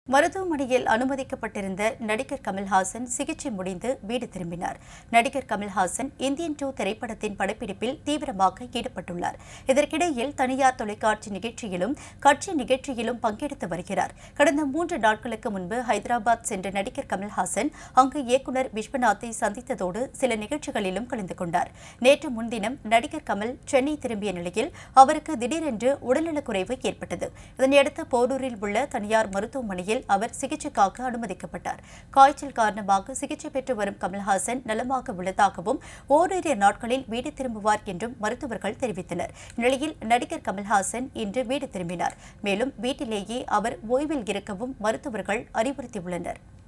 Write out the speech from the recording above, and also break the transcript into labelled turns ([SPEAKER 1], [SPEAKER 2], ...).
[SPEAKER 1] மருத்துவமனையில் அனுமதிக்கப்பட்டிருந்த நடிகர் கமல்ஹாசன் சிகிச்சை முடிந்து வீடு திரும்பினார் நடிகர் கமல்ஹாசன் இந்தியன் டூ திரைப்படத்தின் படப்பிடிப்பில் தீவிரமாக ஈடுபட்டுள்ளார் இதற்கிடையில் தனியார் தொலைக்காட்சி நிகழ்ச்சியிலும் கட்சி நிகழ்ச்சியிலும் பங்கெடுத்து வருகிறார் கடந்த மூன்று நாட்களுக்கு முன்பு ஹைதராபாத் சென்ற நடிகர் கமல்ஹாசன் அங்கு இயக்குநர் விஸ்வநாத்தை சந்தித்ததோடு சில நிகழ்ச்சிகளிலும் கலந்து கொண்டார் நேற்று முன்தினம் நடிகர் கமல் சென்னை திரும்பிய நிலையில் அவருக்கு திடீரென்று உடல்நலக்குறைவு ஏற்பட்டது இதனையடுத்து போரூரில் உள்ள தனியார் மருத்துவமனையில் அவர் சிகிச்சைக்காக அனுமதிக்கப்பட்டார் காய்ச்சல் காரணமாக சிகிச்சை பெற்று வரும் கமல்ஹாசன் நலமாக உள்ளதாகவும் ஓரிரு நாட்களில் வீடு திரும்புவார் என்றும் மருத்துவர்கள் தெரிவித்தனர் இந்நிலையில் நடிகர் கமல்ஹாசன் இன்று வீடு திரும்பினார் மேலும் வீட்டிலேயே அவர் ஓய்வில் இருக்கவும் மருத்துவர்கள் அறிவுறுத்தியுள்ளனர்